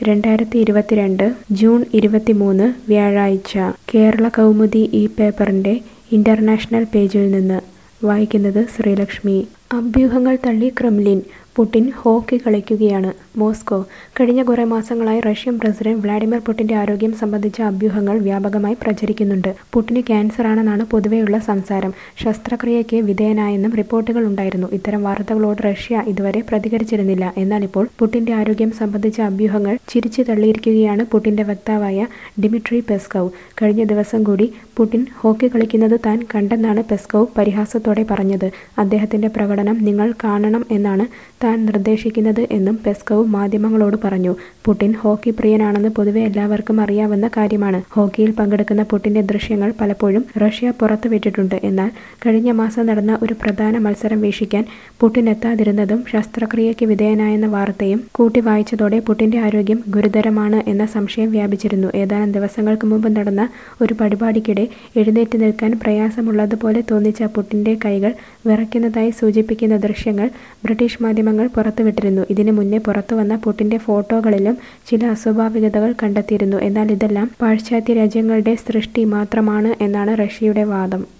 രണ്ടായിരത്തി ഇരുപത്തിരണ്ട് ജൂൺ ഇരുപത്തിമൂന്ന് വ്യാഴാഴ്ച കേരള കൗമുദി ഈ പേപ്പറിന്റെ ഇന്റർനാഷണൽ പേജിൽ നിന്ന് വായിക്കുന്നത് ശ്രീലക്ഷ്മി അഭ്യൂഹങ്ങൾ തള്ളി ക്രെംലിൻ പുടിൻ ഹോക്കി കളിക്കുകയാണ് മോസ്കോ കഴിഞ്ഞ കുറേ മാസങ്ങളായി റഷ്യൻ പ്രസിഡന്റ് വ്ളാഡിമിർ പുടിന്റെ ആരോഗ്യം സംബന്ധിച്ച അഭ്യൂഹങ്ങൾ വ്യാപകമായി പ്രചരിക്കുന്നുണ്ട് പുടിന് ക്യാൻസറാണെന്നാണ് പൊതുവെയുള്ള സംസാരം ശസ്ത്രക്രിയയ്ക്ക് വിധേയനായെന്നും റിപ്പോർട്ടുകൾ ഉണ്ടായിരുന്നു ഇത്തരം വാർത്തകളോട് റഷ്യ ഇതുവരെ പ്രതികരിച്ചിരുന്നില്ല എന്നാൽ ഇപ്പോൾ പുടിന്റെ ആരോഗ്യം സംബന്ധിച്ച അഭ്യൂഹങ്ങൾ ചിരിച്ചു തള്ളിയിരിക്കുകയാണ് പുടിന്റെ വക്താവായ ഡിമിട്രി പെസ്കവ് കഴിഞ്ഞ ദിവസം കൂടി പുടിൻ ഹോക്കി കളിക്കുന്നത് താൻ കണ്ടെന്നാണ് പെസ്കവ് പരിഹാസത്തോടെ പറഞ്ഞത് അദ്ദേഹത്തിന്റെ പ്രകടനം നിങ്ങൾ കാണണം എന്നാണ് താൻ നിർദ്ദേശിക്കുന്നത് എന്നും പെസ്കവ് മാധ്യമങ്ങളോട് പറഞ്ഞു പുടിൻ ഹോക്കി പ്രിയനാണെന്ന് പൊതുവെ എല്ലാവർക്കും അറിയാവുന്ന കാര്യമാണ് ഹോക്കിയിൽ പങ്കെടുക്കുന്ന പുടിന്റെ ദൃശ്യങ്ങൾ പലപ്പോഴും റഷ്യ പുറത്തുവിട്ടിട്ടുണ്ട് എന്നാൽ കഴിഞ്ഞ മാസം നടന്ന ഒരു പ്രധാന മത്സരം വീക്ഷിക്കാൻ പുടിൻ എത്താതിരുന്നതും ശസ്ത്രക്രിയയ്ക്ക് വിധേയനായെന്ന വാർത്തയും കൂട്ടി വായിച്ചതോടെ പുടിന്റെ ആരോഗ്യം ഗുരുതരമാണ് എന്ന സംശയം വ്യാപിച്ചിരുന്നു ഏതാനും ദിവസങ്ങൾക്ക് മുമ്പ് നടന്ന ഒരു പരിപാടിക്കിടെ എഴുന്നേറ്റ് നിൽക്കാൻ പ്രയാസമുള്ളതുപോലെ തോന്നിച്ച പുടിന്റെ കൈകൾ വിറയ്ക്കുന്നതായി സൂചിപ്പിക്കുന്ന ദൃശ്യങ്ങൾ ബ്രിട്ടീഷ് മാധ്യമങ്ങൾ പുറത്തുവിട്ടിരുന്നു ഇതിനു മുന്നേ പുറത്തുവന്ന പുടിന്റെ ഫോട്ടോകളിലും ചില അസ്വാഭാവികതകൾ കണ്ടെത്തിയിരുന്നു എന്നാൽ ഇതെല്ലാം പാശ്ചാത്യ രാജ്യങ്ങളുടെ സൃഷ്ടി മാത്രമാണ് എന്നാണ് റഷ്യയുടെ വാദം